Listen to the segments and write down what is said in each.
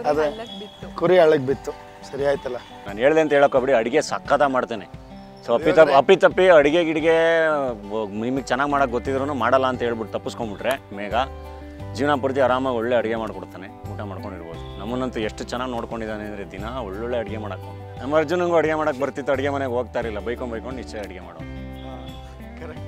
ಅದೇ ಹಳ್ಳಕ್ ಬಿತ್ತು ಕುರಿ ಹಳ್ಳಕ್ಕೆ ಬಿತ್ತು ಸರಿ ಆಯ್ತಲ್ಲ ನಾನು ಹೇಳ್ದೆ ಅಂತ ಹೇಳೋಕ್ಕೋಗ್ಬಿಡಿ ಅಡುಗೆ ಸಕ್ಕತ್ತ ಮಾಡ್ತೇನೆ ಸೊ ಅಪ್ಪಿ ತಪ್ಪಿ ಅಪ್ಪಿ ತಪ್ಪಿ ಅಡುಗೆ ಗಿಡಿಗೆ ನಿಮಗೆ ಚೆನ್ನಾಗಿ ಮಾಡೋಕೆ ಗೊತ್ತಿದ್ರು ಮಾಡಲ್ಲ ಅಂತ ಹೇಳ್ಬಿಟ್ಟು ತಪ್ಪಿಸ್ಕೊಂಬಿಟ್ರೆ ಮೇಘ ಜೀವನ ಪೂರ್ತಿ ಆರಾಮಾಗಿ ಒಳ್ಳೆ ಅಡುಗೆ ಮಾಡ್ಕೊಡ್ತಾನೆ ಊಟ ಮಾಡ್ಕೊಂಡಿರ್ಬೋದು ನಮ್ಮನ್ನಂತೂ ಎಷ್ಟು ಚೆನ್ನಾಗಿ ನೋಡ್ಕೊಂಡಿದ್ದಾನೆ ಅಂದರೆ ದಿನ ಒಳ್ಳೊಳ್ಳೆ ಅಡುಗೆ ಮಾಡಕ್ಕೆ ನಮ್ಮ ಅರ್ಜುನಂಗೂ ಅಡುಗೆ ಮಾಡಕ್ಕೆ ಬರ್ತಿತ್ತು ಅಡುಗೆ ಮನೆಗೆ ಹೋಗ್ತಾ ಇರಲಿಲ್ಲ ಬೈಕೊಂಡು ಬೈಕೊಂಡು ಇಚ್ಛೆ ಅಡುಗೆ ಮಾಡೋ ಕರೆಕ್ಟ್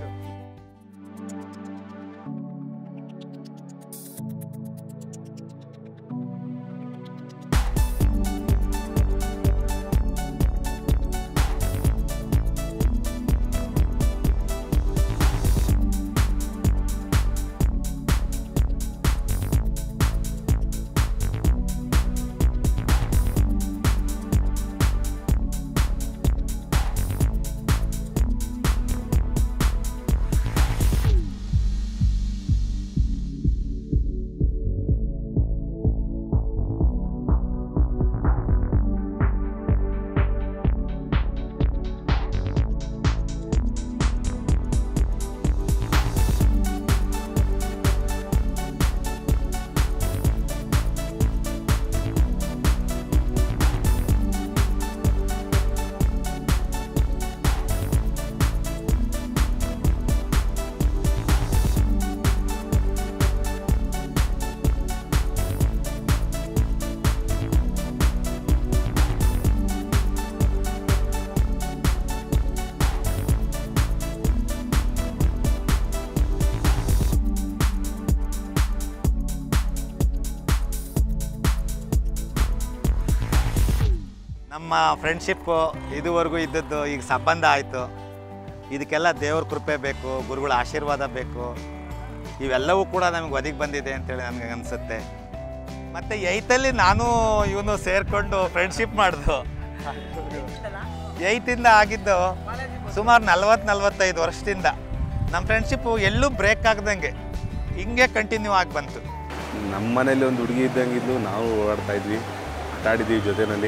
ನಮ್ಮ ಫ್ರೆಂಡ್ಶಿಪ್ಪು ಇದುವರೆಗೂ ಇದ್ದದ್ದು ಈಗ ಸಂಬಂಧ ಆಯಿತು ಇದಕ್ಕೆಲ್ಲ ದೇವ್ರ ಕೃಪೆ ಬೇಕು ಗುರುಗಳ ಆಶೀರ್ವಾದ ಬೇಕು ಇವೆಲ್ಲವೂ ಕೂಡ ನಮಗೆ ಒದಗಿ ಬಂದಿದೆ ಅಂತೇಳಿ ನನಗೆ ಅನಿಸುತ್ತೆ ಮತ್ತು ಏಯ್ತಲ್ಲಿ ನಾನು ಇವನು ಸೇರಿಕೊಂಡು ಫ್ರೆಂಡ್ಶಿಪ್ ಮಾಡ್ದು ಏಯ್ತಿಂದ ಆಗಿದ್ದು ಸುಮಾರು ನಲ್ವತ್ತು ನಲ್ವತ್ತೈದು ವರ್ಷದಿಂದ ನಮ್ಮ ಫ್ರೆಂಡ್ಶಿಪ್ಪು ಎಲ್ಲೂ ಬ್ರೇಕ್ ಆಗ್ದಂಗೆ ಹಿಂಗೆ ಕಂಟಿನ್ಯೂ ಆಗಿ ಬಂತು ನಮ್ಮ ಮನೇಲಿ ಒಂದು ಹುಡುಗಿ ಇದ್ದಂಗಿದ್ಲು ನಾವು ಓಡಾಡ್ತಾ ಇದ್ವಿ ಆಟ ಆಡಿದ್ವಿ ಜೊತೆಯಲ್ಲಿ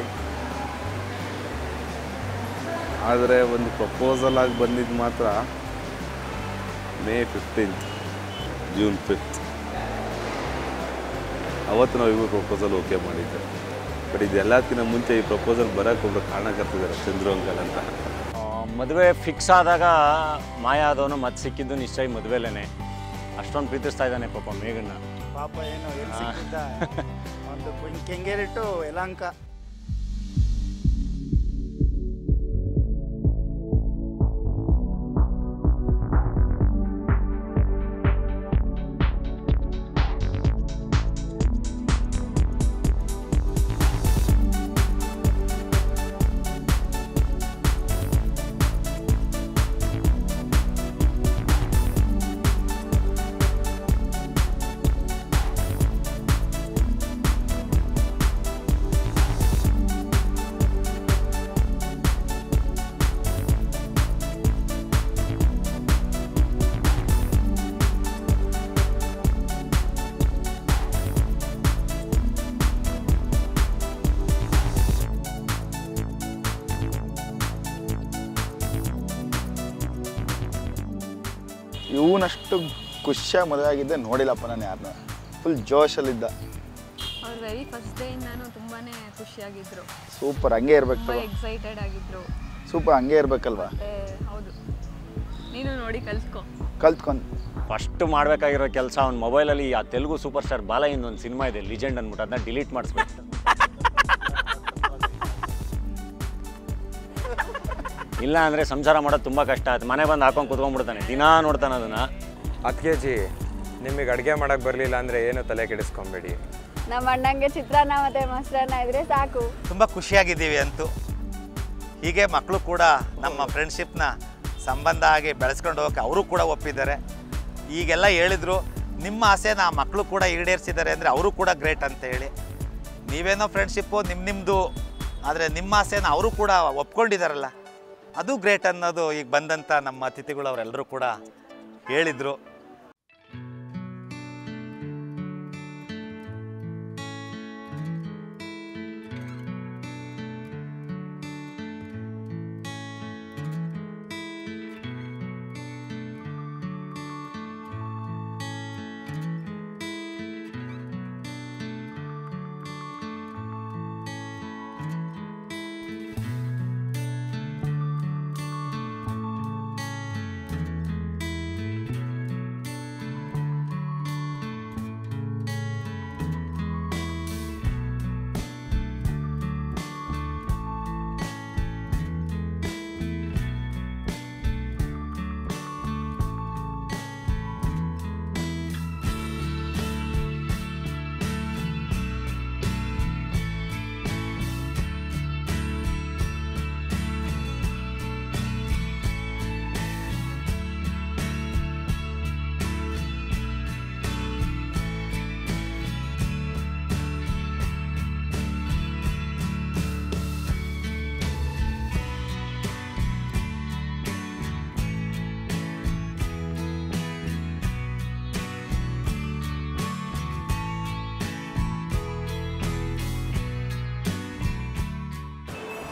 ಆದರೆ ಒಂದು ಪ್ರಪೋಸಲ್ ಆಗಿ ಬಂದಿದ್ದು ಮಾತ್ರ ಮೇ ಫಿಫ್ಟೀನ್ತ್ ಜೂನ್ ಫಿಫ್ತ್ ಅವತ್ತು ನಾವು ಇವರು ಪ್ರಪೋಸಲ್ ಓಕೆ ಮಾಡಿದ್ದೆ ಬಟ್ ಇದೆಲ್ಲದಕ್ಕಿಂತ ಮುಂಚೆ ಈ ಪ್ರಪೋಸಲ್ ಬರೋಕ್ಕೆ ಒಬ್ಬರು ಕಾರಣಕರ್ತಿದ್ದಾರೆ ಚಂದ್ರು ಅಂಕಲ್ ಅಂತ ಮದುವೆ ಫಿಕ್ಸ್ ಆದಾಗ ಮಾಯ ಆದವನು ಮತ್ತೆ ಸಿಕ್ಕಿದ್ದು ನಿಶ್ಚಯ ಮದುವೆಲೇನೆ ಅಷ್ಟೊಂದು ಪ್ರೀತಿಸ್ತಾ ಇದ್ದಾನೆ ಪಾಪ ಮೇಘನ್ನ ಪಾಪ ಏನು ಎಲ್ಲಿ ಸಿಕ್ಕಿದ್ದ ಒಂದು ಕುಣ್- ಕೆಂಗೇರಿ ಟು ಯಲಹಂಕ ಇವನಷ್ಟು ಖುಷಿಯಾಗಿ ಮದುವೆ ಆಗಿದ್ದೆ ನೋಡಿಲ್ಲಪ್ಪ ನಾನು ಯಾರನ್ನ ಫುಲ್ ಜೋಶಲ್ಲಿದ್ದ ಅವ್ರು ವೆರಿ ಫಸ್ಟ್ ಡೇ ಇಂದಾನು ತುಂಬಾನೇ ಖುಷಿಯಾಗಿದ್ರು ಸೂಪರ್ ಹಂಗೆ ಇರ್ಬೇಕು ತುಂಬಾ ಎಕ್ಸೈಟೆಡ್ ಆಗಿದ್ರು ಸೂಪರ್ ಹಂಗೆ ಇರ್ಬೇಕಲ್ವಾ ಮತ್ತೆ ಹೌದು ನೀನು ನೋಡಿ ಕಲ್ತ್ಕೊ ಕಲ್ತ್ಕೊಂಡು ಫಸ್ಟ್ ಮಾಡಬೇಕಾಗಿರೋ ಕೆಲಸ ಅವ್ನ ಮೊಬೈಲಲ್ಲಿ ಆ ತೆಲುಗು ಸೂಪರ್ ಸ್ಟಾರ್ ಬಾಲಯ್ಯಂದು ಒಂದು ಸಿನಿಮಾ ಇದೆ ಲಿಜೆಂಡ್ ಅಂದ್ಬಿಟ್ಟು ಅದನ್ನ ಡಿಲೀಟ್ ಮಾಡಿಸ್ಬೇಕು ಇಲ್ಲ ಅಂದರೆ ಸಂಸಾರ ಮಾಡೋದು ತುಂಬ ಕಷ್ಟ ಆಯ್ತು ಮನೆ ಬಂದು ಹಾಕೊಂಡು ಕುತ್ಕೊಂಡ್ಬಿಡ್ತಾನೆ ದಿನಾ ನೋಡ್ತಾನೆ ಅದನ್ನು ಹತ್ತು ಕೆ ಜಿ ನಿಮಗೆ ಅಡುಗೆ ಮಾಡೋಕ್ಕೆ ಬರಲಿಲ್ಲ ಅಂದರೆ ಏನು ತಲೆ ಕೆಡಿಸ್ಕೊಬೇಡಿ ನಮ್ಮ ಅಣ್ಣಂಗೆ ಚಿತ್ರಾನ್ನ ಮತ್ತೆ ಮೊಸರನ್ನ ಇದ್ರೆ ಸಾಕು ತುಂಬ ಖುಷಿಯಾಗಿದ್ದೀವಿ ಅಂತೂ ಹೀಗೆ ಮಕ್ಕಳು ಕೂಡ ನಮ್ಮ ಫ್ರೆಂಡ್ಶಿಪ್ನ ಸಂಬಂಧ ಆಗಿ ಬೆಳೆಸ್ಕೊಂಡು ಹೋಗಕ್ಕೆ ಅವರು ಕೂಡ ಒಪ್ಪಿದ್ದಾರೆ ಈಗೆಲ್ಲ ಹೇಳಿದರು ನಿಮ್ಮ ಆಸೆನ ಆ ಮಕ್ಕಳು ಕೂಡ ಈಡೇರಿಸಿದ್ದಾರೆ ಅಂದರೆ ಅವರು ಕೂಡ ಗ್ರೇಟ್ ಅಂತ ಹೇಳಿ ನೀವೇನೋ ಫ್ರೆಂಡ್ಶಿಪ್ಪು ನಿಮ್ಮ ನಿಮ್ಮದು ಆದರೆ ನಿಮ್ಮ ಆಸೆನ ಅವರು ಕೂಡ ಒಪ್ಕೊಂಡಿದ್ದಾರಲ್ಲ ಅದು ಗ್ರೇಟ್ ಅನ್ನೋದು ಈಗ ಬಂದಂಥ ನಮ್ಮ ಅತಿಥಿಗಳು ಅವರೆಲ್ಲರೂ ಕೂಡ ಹೇಳಿದರು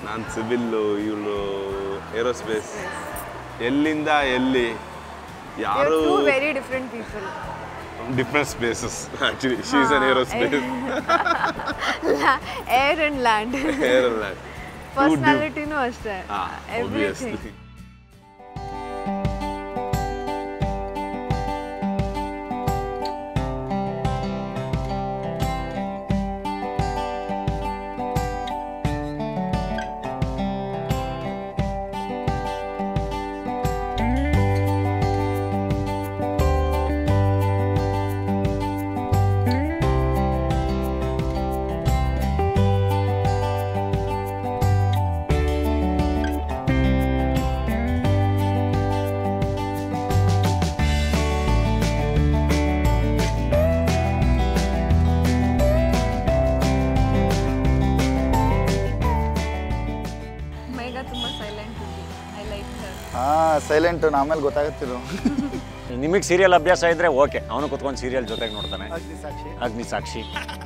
ನಾನು ಸಿವಿಲ್ಲು ಇವಳು ಏರೋಸ್ಪೇಸ್ ಎಲ್ಲಿಂದ ಎಲ್ಲಿ ಯಾರು too very different people different spaces actually she's in aerospace air and land air ಅಲ್ಲ ಪರ್ಸನಾಲಿಟಿನೂ ಅಷ್ಟೇ ಆಬ್ವಿಯಸ್ಲಿ ಎವ್ರಿಥಿಂಗ್ ಮೇಘ ತುಂಬ ಸೈಲೆಂಟ್ ಐ ಲೈಕ್ ಹರ್ ಹಾಂ ಸೈಲೆಂಟು ಆಮೇಲೆ ಗೊತ್ತಾಗುತ್ತಿರು ನಿಮಗೆ ಸೀರಿಯಲ್ ಅಭ್ಯಾಸ ಇದ್ದರೆ ಓಕೆ ಅವನು ಕುತ್ಕೊಂಡು ಸೀರಿಯಲ್ ಜೊತೆಗೆ ನೋಡ್ತಾನೆ ಸಾಕ್ಷಿ ಅಗ್ನಿ ಸಾಕ್ಷಿ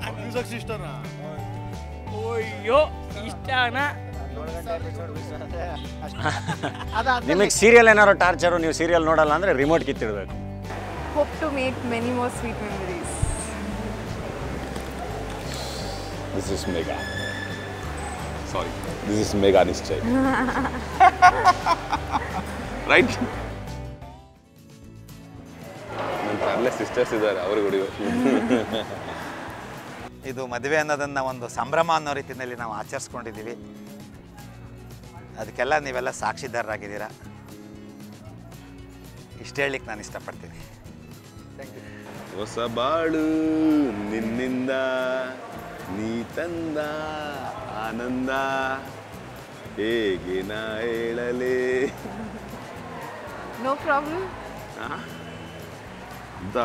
ಅಯ್ಯೋ ಇಷ್ಟನಾ ನಿಮಗೆ ಸೀರಿಯಲ್ ಏನಾದ್ರು ಟಾರ್ಚರು ನೀವು ಸೀರಿಯಲ್ ನೋಡಲ್ಲ ಅಂದರೆ ರಿಮೋಟ್ ಕಿತ್ತಿಡ್ಬೇಕು hope to make many more sweet memories this is Megha sorry this is Megha Nishchay right ನನ್ನ ತರಲೆ ಸಿಸ್ಟರ್ಸ್ ಇದ್ದಾರೆ ಅವ್ರಿಗೆ ಹೊಡಿಬೇಕು ಇದು ಮದುವೆ ಅನ್ನೋದನ್ನು ಒಂದು ಸಂಭ್ರಮ ಅನ್ನೋ ರೀತಿಯಲ್ಲಿ ನಾವು ಆಚರಿಸ್ಕೊಂಡಿದ್ದೀವಿ ಅದಕ್ಕೆಲ್ಲ ನೀವೆಲ್ಲ ಸಾಕ್ಷಿದಾರರಾಗಿದ್ದೀರಾ ಇಷ್ಟು ಹೇಳಲಿಕ್ಕೆ ನಾನು ಇಷ್ಟಪಡ್ತೀನಿ ಹೊಸ ಬಾಳು ನಿನ್ನಿಂದ ನೀ ತಂದ ಆನಂದ ಹೇಗೆ ನಾ ಹೇಳಲೇ ನೋ ಪ್ರಾಬ್ಲಮ್ ದಾ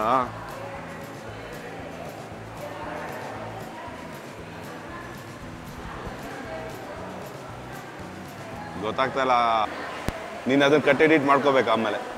ಗೊತ್ತಾಗ್ತಾ ಇಲ್ಲ ನೀನು ಅದನ್ನ ಕಟ್ ಎಡಿಟ್ ಮಾಡ್ಕೋಬೇಕು ಆಮೇಲೆ